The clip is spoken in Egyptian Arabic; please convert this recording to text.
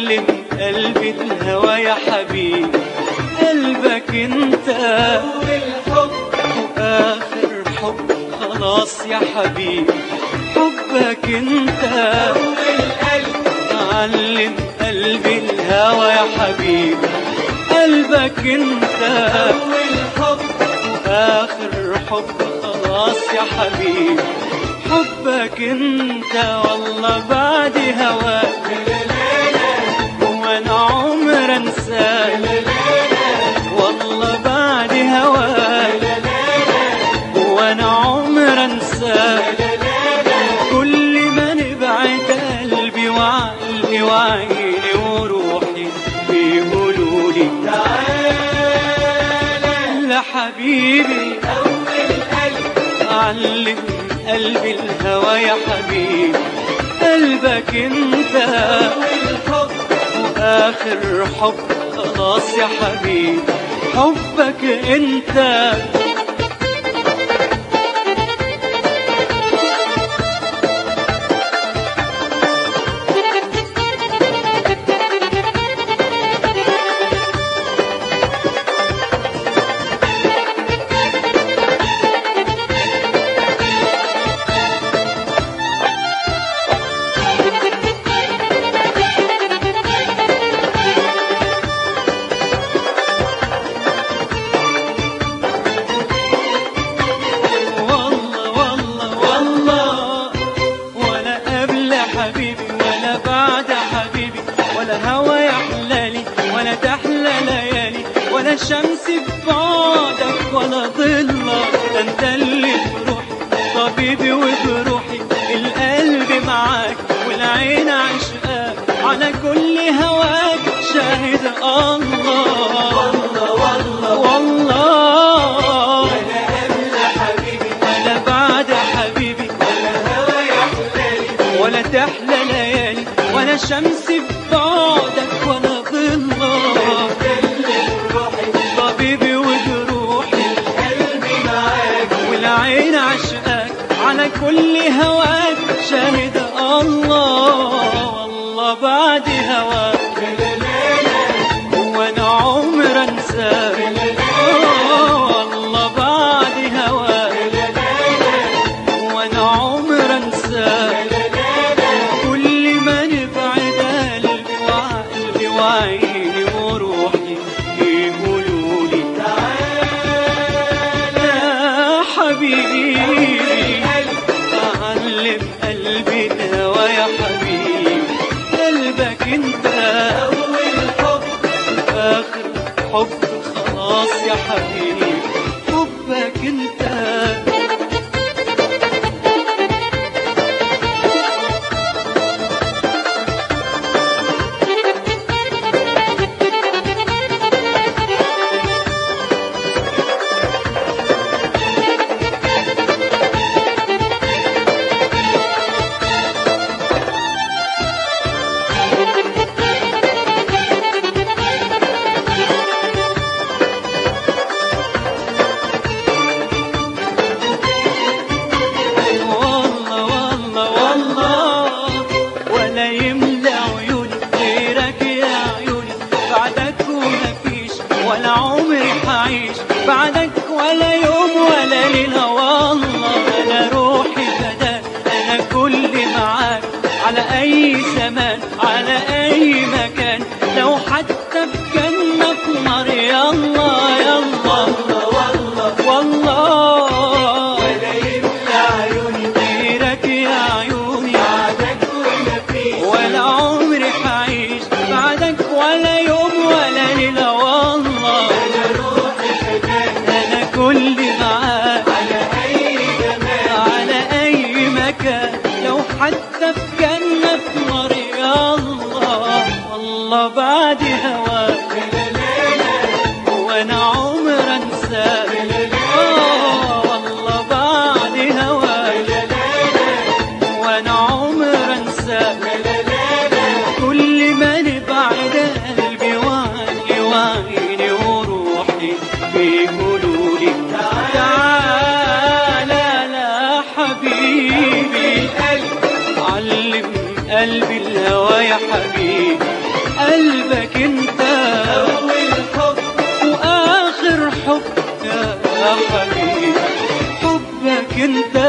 علم قلبي الهوى يا حبيبي قلبك انت أول حب واخر حب خلاص يا حبيبي حبك انت أول قلب علم قلبي الهوى يا حبيبي قلبك انت أول حب آخر حب خلاص يا حبيبي حبك انت والله بعد هواك وانا عمر انساك والله بعد هواك وانا عمر انساك كل ما نبعد قلبي وعقلي وعيني وروحي بيقولوا لي تعالى لا حبيبي أول قلب علم قلبي الهوى يا حبيبي قلبك انت أول حب واخر حب خلاص يا حبيبي حبك انت والله والله والله ولا قبل حبيبي ولا بعد حبيبي ولا هوى يحلالي ولا تحلى ليالي ولا شمس ببعدك ولا ظلة ده انت اللي بروحي طبيبي وبروحي القلب معاك والعين عشقاك على كل هواك شاهد الله والله والله والله ولا قبل حبيبي ولا بعد حبيبي ولا هوى يحلالي ولا تحلى ليالي ولا شمس ببعدك ولا ظلة اللي بروحي طبيبي وجروحي قلبي معاك والعين عشقاك على كل هواك شاهد الله والله بعد هواك وانا عمر انساك آه، والله بعد هواك وانا عمر انساك كل ما نبعد قلبي وعقلي وعيني وروحي يقولوا لي يا حبيبي علم قلبي الهوى يا حبيبي قلبك انت أول حب اخر حب خلاص يا حبيبي حبك انت والله والله والله ولا يملى عيوني غيرك يا عيوني بعدك ومفيش ولا عمري حعيش بعدك ولا يوم ولا ليلة والله أنا روحي فداك أنا كل معاك على أي زمان على أي مكان لو حتى بجنة في نار يلا يلا والله والله ولا يملى عيوني غيرك يا عيوني بعدك ومفيش ولا عمري حعيش بعدك ولا يوم ولا ليلة والله أنا روحي فداك أنا كل معاك على أي زمان على أي مكان لو حتى في جنة في نار يا الله والله بعد هواك وأنا عمر أنساك آه والله بعد هواك وأنا عمر أنساك كل ما نبعد قلبي وعقلي وعيني وروحي بيقولوا لي تعالى لا حبيبي علم قلبي الهوى يا حبيبي قلبك انت أول حب واخر حب يا حبيبي حبك انت